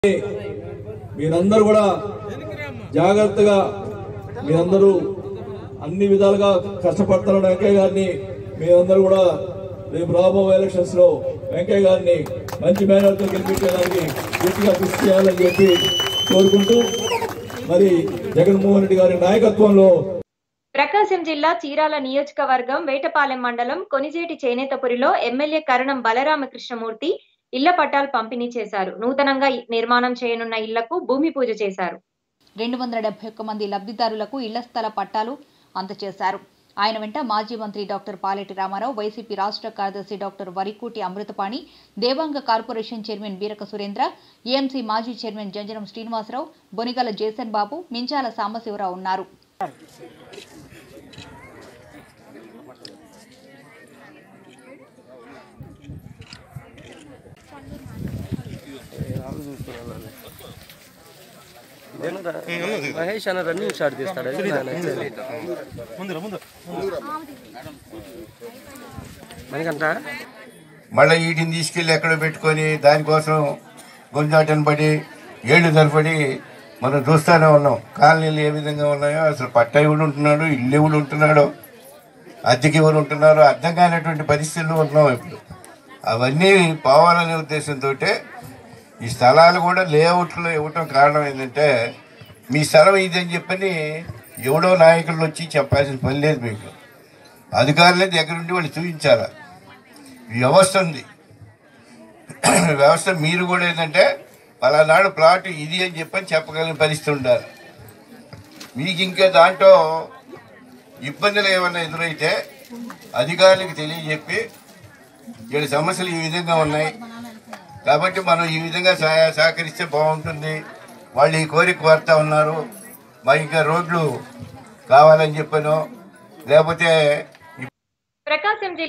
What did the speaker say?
మీరందరూ కూడా జాగ్రత్తగా మీరందరూ అన్ని విధాలుగా కష్టపడతారు వెంకయ్య గారిని మీరందరూ కూడా రేపు రాబోయే ఎలక్షన్స్ లో వెంకయ్య గారిని మంచి మేనర్తో గెలిపించడానికి పూర్తిగా కృషి చేయాలని చెప్పి కోరుకుంటూ మరి జగన్మోహన్ రెడ్డి గారి నాయకత్వంలో ప్రకాశం జిల్లా చీరాల నియోజకవర్గం వేటపాలెం మండలం కొనిజేటి చేనేతపురిలో ఎమ్మెల్యే కరణం బలరామకృష్ణమూర్తి ఇళ్ల పట్టాలు పంపిణీ చేశారు నూతనంగా నిర్మాణం చేయనున్న ఇళ్లకు భూమి పూజ చేశారు రెండు వందల డెబ్బై ఒక్క మంది లబ్ధిదారులకు ఇళ్ల స్థల పట్టాలు అందజేశారు ఆయన వెంట మాజీ మంత్రి డాక్టర్ పాలెటి రామారావు వైసీపీ రాష్ట్ర కార్యదర్శి doctor Varikuti Amruthapani Devanga corporation chairman Beeraka Surendra AMC మాజీ చైర్మన్ జంజనం శ్రీనివాసరావు బొనిగల జేసన్ బాబు మించాల సాంబశివరావు ఉన్నారు మహేష్ అన్న రన్నింగ్ షాట్ తీస్తాడు అది నాకు నచ్చలేదు. మనకంట మళ్ళీ వీటిని తీసుకెళ్ళి ఎక్కడ పెట్టుకొని దానికోసం గుంజాటను పడి ఏళ్ళు తరపడి మనం చూస్తూనే ఉన్నాం కాలనీలు ఏ విధంగా ఉన్నాయో అసలు పట్ట ఎవడు ఉంటున్నాడు ఇల్లు ఎవడు ఉంటున్నాడో అద్దెకి ఎవరు ఉంటున్నారో అర్థం కానటువంటి పరిస్థితుల్లో ఉన్నాం ఇప్పుడు అవన్నీ పోవాలనే ఉద్దేశంతో ఈ స్థలాలు కూడా లేఅవుట్లో ఇవ్వటం కారణం ఏంటంటే మీ స్థలం ఇదని చెప్పని ఎవడో నాయకులు వచ్చి చెప్పాల్సిన పని లేదు మీకు అధికారులే దగ్గరుండి వాళ్ళు చూపించాలా వ్యవస్థ ఉంది వ్యవస్థ మీరు కూడా ఏంటంటే పలానాడు ప్లాట్ ఇది అని చెప్పని చెప్పగలిగిన పరిస్థితి ఉండాలి మీకు ఇంకా దాంట్లో ఇబ్బందులు ఏమైనా ఎదురైతే అధికారులకు తెలియజెప్పి వీళ్ళ సమస్యలు ఈ విధంగా ఉన్నాయి కాబట్టి మనం ఈ విధంగా సహ- సహకరిస్తే బాగుంటుంది వాళ్ళు ఈ కోరిక కోరుతా ఉన్నారు మా ఇంకా రోడ్లు కావాలని చెప్పాను లేకపోతే ప్రకాశం జిల్లా